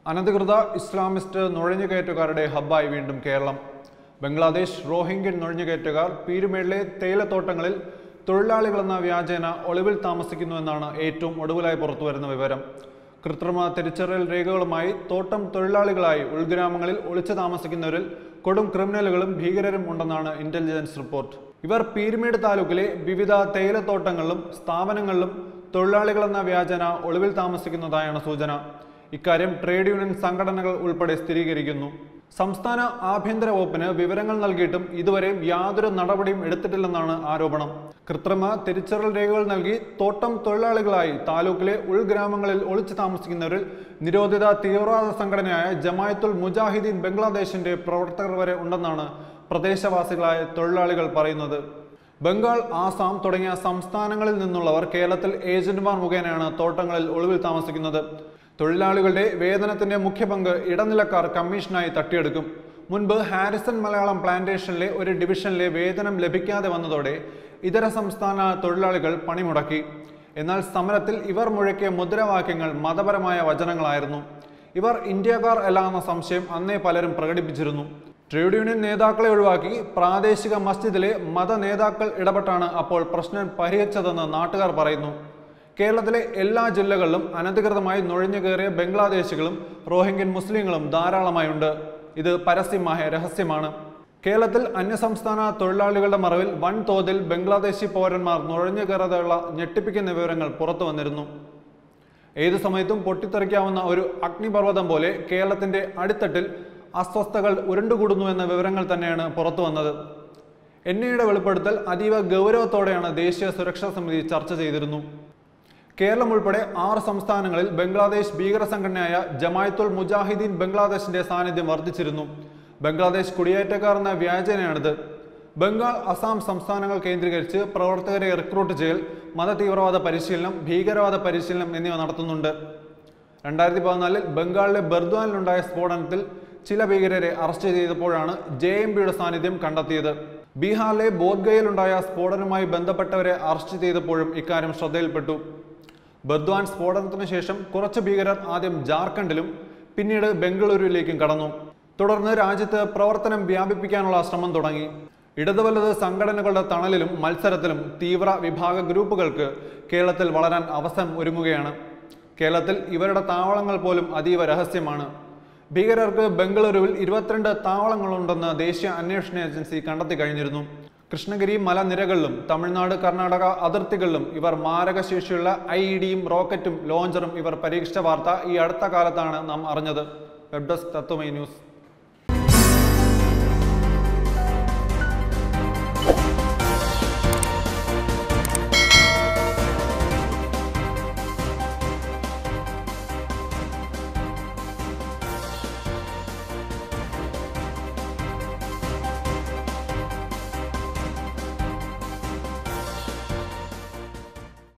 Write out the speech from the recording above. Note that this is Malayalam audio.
അനധികൃത ഇസ്ലാമിസ്റ്റ് നുഴഞ്ഞുകയറ്റക്കാരുടെ ഹബ്ബായി വീണ്ടും കേരളം ബംഗ്ലാദേശ് റോഹിംഗ്യൻ നുഴഞ്ഞുകയറ്റക്കാർ പീരുമേളിലെ തേയിലത്തോട്ടങ്ങളിൽ തൊഴിലാളികളെന്ന വ്യാജേന ഒളിവിൽ താമസിക്കുന്നുവെന്നാണ് ഏറ്റവും ഒടുവിലായി പുറത്തുവരുന്ന വിവരം കൃത്രിമ തിരിച്ചറിയൽ രേഖകളുമായി തോട്ടം തൊഴിലാളികളായി ഉൾഗ്രാമങ്ങളിൽ ഒളിച്ചു താമസിക്കുന്നവരിൽ കൊടും ക്രിമിനലുകളും ഭീകരരും ഉണ്ടെന്നാണ് ഇന്റലിജൻസ് റിപ്പോർട്ട് ഇവർ പീരുമേട് താലൂക്കിലെ വിവിധ തേയിലത്തോട്ടങ്ങളിലും സ്ഥാപനങ്ങളിലും തൊഴിലാളികളെന്ന വ്യാജന ഒളിവിൽ താമസിക്കുന്നതായാണ് സൂചന ഇക്കാര്യം ട്രേഡ് യൂണിയൻ സംഘടനകൾ ഉൾപ്പെടെ സ്ഥിരീകരിക്കുന്നു സംസ്ഥാന ആഭ്യന്തര വകുപ്പിന് വിവരങ്ങൾ നൽകിയിട്ടും ഇതുവരെ യാതൊരു നടപടിയും എടുത്തിട്ടില്ലെന്നാണ് ആരോപണം കൃത്രിമ തിരിച്ചറിയൽ രേഖകൾ നൽകി തോട്ടം തൊഴിലാളികളായി താലൂക്കിലെ ഉൾഗ്രാമങ്ങളിൽ ഒളിച്ചു താമസിക്കുന്നവരിൽ നിരോധിത തീവ്രവാദ സംഘടനയായ ജമായത്തുൽ മുജാഹിദീൻ ബംഗ്ലാദേശിന്റെ പ്രവർത്തകർ വരെ ഉണ്ടെന്നാണ് പ്രദേശവാസികളായ തൊഴിലാളികൾ പറയുന്നത് ബംഗാൾ ആസാം തുടങ്ങിയ സംസ്ഥാനങ്ങളിൽ നിന്നുള്ളവർ കേരളത്തിൽ ഏജന്റുമാർ മുഖേനയാണ് തോട്ടങ്ങളിൽ ഒളിവിൽ താമസിക്കുന്നത് തൊഴിലാളികളുടെ വേതനത്തിന്റെ മുഖ്യ പങ്ക് ഇടനിലക്കാർ കമ്മീഷനായി തട്ടിയെടുക്കും മുൻപ് ഹാരിസൺ മലയാളം പ്ലാന്റേഷനിലെ ഒരു ഡിവിഷനിലെ വേതനം ലഭിക്കാതെ വന്നതോടെ ഇതര സംസ്ഥാന തൊഴിലാളികൾ പണിമുടക്കി എന്നാൽ സമരത്തിൽ ഇവർ മുഴക്കിയ മുദ്രാവാക്യങ്ങൾ മതപരമായ വചനങ്ങളായിരുന്നു ഇവർ ഇന്ത്യക്കാർ അല്ല എന്ന സംശയം അന്നേ പലരും പ്രകടിപ്പിച്ചിരുന്നു ട്രേഡ് യൂണിയൻ നേതാക്കളെ ഒഴിവാക്കി പ്രാദേശിക മസ്ജിദിലെ മത നേതാക്കൾ ഇടപെട്ടാണ് അപ്പോൾ പ്രശ്നം പരിഹരിച്ചതെന്ന് നാട്ടുകാർ പറയുന്നു കേരളത്തിലെ എല്ലാ ജില്ലകളിലും അനധികൃതമായി നുഴഞ്ഞു കയറിയ ബംഗ്ലാദേശികളും റോഹിംഗ്യൻ മുസ്ലിങ്ങളും ധാരാളമായുണ്ട് ഇത് പരസ്യമായ രഹസ്യമാണ് കേരളത്തിൽ അന്യസംസ്ഥാന തൊഴിലാളികളുടെ മറവിൽ വൻതോതിൽ ബംഗ്ലാദേശി പൗരന്മാർ നുഴഞ്ഞു കയറാതെയുള്ള ഞെട്ടിപ്പിക്കുന്ന വിവരങ്ങൾ പുറത്തു വന്നിരുന്നു ഏത് സമയത്തും പൊട്ടിത്തെറിക്കാവുന്ന ഒരു അഗ്നിപർവ്വതം പോലെ കേരളത്തിന്റെ അടിത്തട്ടിൽ അസ്വസ്ഥകൾ ഉരുണ്ടുകൂടുന്നു എന്ന വിവരങ്ങൾ തന്നെയാണ് പുറത്തു വന്നത് എൻ ഐയുടെ വെളിപ്പെടുത്തൽ അതീവ ഗൗരവത്തോടെയാണ് ദേശീയ സുരക്ഷാ സമിതി ചർച്ച ചെയ്തിരുന്നു കേരളം ഉൾപ്പെടെ ആറ് സംസ്ഥാനങ്ങളിൽ ബംഗ്ലാദേശ് ഭീകര സംഘടനയായ ജമായത്തുൽ മുജാഹിദീൻ ബംഗ്ലാദേശിന്റെ സാന്നിധ്യം വർദ്ധിച്ചിരുന്നു ബംഗ്ലാദേശ് കുടിയേറ്റക്കാർ എന്ന വ്യാജനയാണിത് ബംഗാൾ അസാം സംസ്ഥാനങ്ങൾ കേന്ദ്രീകരിച്ച് പ്രവർത്തകരെ റിക്രൂട്ട് ചെയ്യൽ മതതീവ്രവാദ പരിശീലനം ഭീകരവാദ പരിശീലനം എന്നിവ നടത്തുന്നുണ്ട് രണ്ടായിരത്തി പതിനാലിൽ ബംഗാളിലെ ബർദ്വാനിലുണ്ടായ സ്ഫോടനത്തിൽ ചില ഭീകരരെ അറസ്റ്റ് ചെയ്തപ്പോഴാണ് ജെ എം പിയുടെ സാന്നിധ്യം കണ്ടെത്തിയത് ബീഹാറിലെ ബോധ്ഗയയിലുണ്ടായ സ്ഫോടനവുമായി ബന്ധപ്പെട്ടവരെ അറസ്റ്റ് ചെയ്തപ്പോഴും ഇക്കാര്യം ശ്രദ്ധയിൽപ്പെട്ടു ബർദ്വാൻ സ്ഫോടനത്തിന് ശേഷം കുറച്ച് ഭീകരർ ആദ്യം ജാർഖണ്ഡിലും പിന്നീട് ബംഗളൂരുവിലേക്കും കടന്നു തുടർന്ന് രാജ്യത്ത് പ്രവർത്തനം വ്യാപിപ്പിക്കാനുള്ള ശ്രമം തുടങ്ങി ഇടതുവലത് സംഘടനകളുടെ തണലിലും മത്സരത്തിലും തീവ്ര വിഭാഗ ഗ്രൂപ്പുകൾക്ക് കേരളത്തിൽ വളരാൻ അവസരം ഒരുങ്ങുകയാണ് കേരളത്തിൽ ഇവരുടെ താവളങ്ങൾ പോലും അതീവ രഹസ്യമാണ് ഭീകരർക്ക് ബംഗളൂരുവിൽ ഇരുപത്തിരണ്ട് താവളങ്ങളുണ്ടെന്ന് ദേശീയ അന്വേഷണ ഏജൻസി കണ്ടെത്തി കഴിഞ്ഞിരുന്നു കൃഷ്ണഗിരി മലനിരകളിലും തമിഴ്നാട് കർണാടക അതിർത്തികളിലും ഇവർ മാരകശേഷിയുള്ള ഐ ഇ ഡിയും റോക്കറ്റും ലോഞ്ചറും ഇവർ പരീക്ഷിച്ച വാർത്ത ഈ അടുത്ത കാലത്താണ് നാം അറിഞ്ഞത് വെബ് ഡെസ്ക് തത്വമൈ ന്യൂസ്